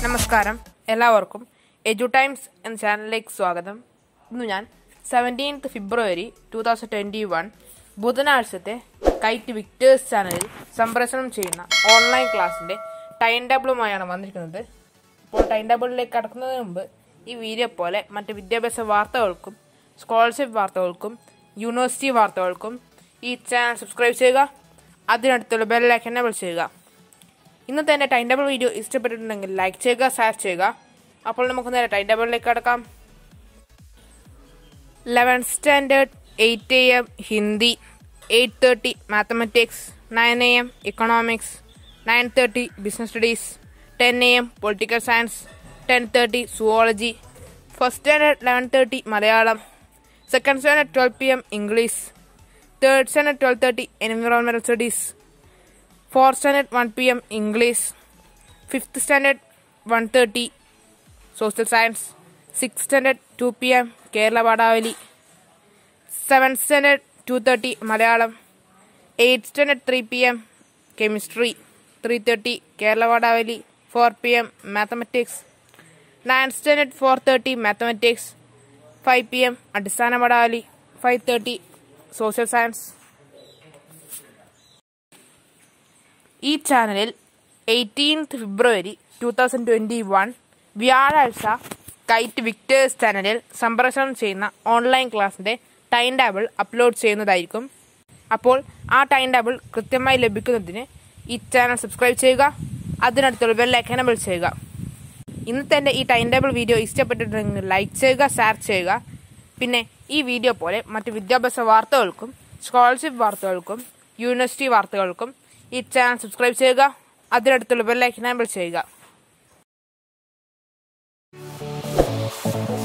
നമസ്കാരം എല്ലാവർക്കും എജു ടൈംസ് എന്ന ചാനലിലേക്ക് സ്വാഗതം ഇന്ന് ഞാൻ seventeenth February two thousand twenty one ബുധനാഴ്ചത്തെ കൈറ്റ് വിക്ടേഴ്സ് ചാനലിൽ സംപ്രേഷണം ചെയ്യുന്ന ഓൺലൈൻ ക്ലാസ്സിൻ്റെ ടൈം ടേബിളുമായാണ് വന്നിരിക്കുന്നത് അപ്പോൾ ടൈം ടേബിളിലേക്ക് കടക്കുന്നതിന് മുമ്പ് ഈ വീഡിയോ പോലെ മറ്റ് വിദ്യാഭ്യാസ വാർത്തകൾക്കും സ്കോളർഷിപ്പ് വാർത്തകൾക്കും യൂണിവേഴ്സിറ്റി വാർത്തകൾക്കും ഈ ചാനൽ സബ്സ്ക്രൈബ് ചെയ്യുക അതിനടുത്തുള്ള ബെല്ലൈക്കൻ എനേബിൾ ചെയ്യുക ഇന്നത്തെ എൻ്റെ ടൈം ടേബിൾ വീഡിയോ ഇഷ്ടപ്പെട്ടിട്ടുണ്ടെങ്കിൽ ലൈക്ക് ചെയ്യുക ഷെയർ ചെയ്യുക അപ്പോൾ നമുക്ക് നേരെ ടൈം ടേബിളിലേക്ക് കടക്കാം eleven standard eight A M Hindi eight thirty mathematics nine A M economics nine thirty business studies ten A M political science ten thirty zoology first standard eleven thirty Malayalam second standard twelve P M English third standard twelve thirty environmental studies fourth standard one P M English fifth standard one thirty social science six standard two P M Kerala Padavali seventh standard two thirty Malayalam eighth standard three P M chemistry three thirty Kerala Padavali four P M mathematics ninth standard four thirty mathematics five P M Adisthana Padavali five thirty social science ഈ ചാനലിൽ eighteenth February two thousand twenty one വ്യാഴാഴ്ച കൈറ്റ് വിക്ടേഴ്സ് ചാനലിൽ സംപ്രേഷണം ചെയ്യുന്ന online ക്ലാസ്സിൻ്റെ time table upload ചെയ്യുന്നതായിരിക്കും അപ്പോൾ ആ ടൈം ടേബിൾ കൃത്യമായി ലഭിക്കുന്നതിന് ഈ ചാനൽ സബ്സ്ക്രൈബ് ചെയ്യുക അതിനടുത്തുള്ള ബെല്ലൈക്കൻ എനബിൾ ചെയ്യുക ഇന്നത്തെ എൻ്റെ ഈ ടൈം ടേബിൾ വീഡിയോ ഇഷ്ടപ്പെട്ടിട്ടുണ്ടെങ്കിൽ ലൈക്ക് ചെയ്യുക ഷെയർ ചെയ്യുക പിന്നെ ഈ വീഡിയോ പോലെ മറ്റ് വിദ്യാഭ്യാസ വാർത്തകൾക്കും സ്കോളർഷിപ്പ് വാർത്തകൾക്കും യൂണിവേഴ്സിറ്റി വാർത്തകൾക്കും ഈ ചാനൽ സബ്സ്ക്രൈബ് ചെയ്യുക അതിനടുത്തുള്ള ബെല്ലൈക്കൻ എനേബിൾ ചെയ്യുക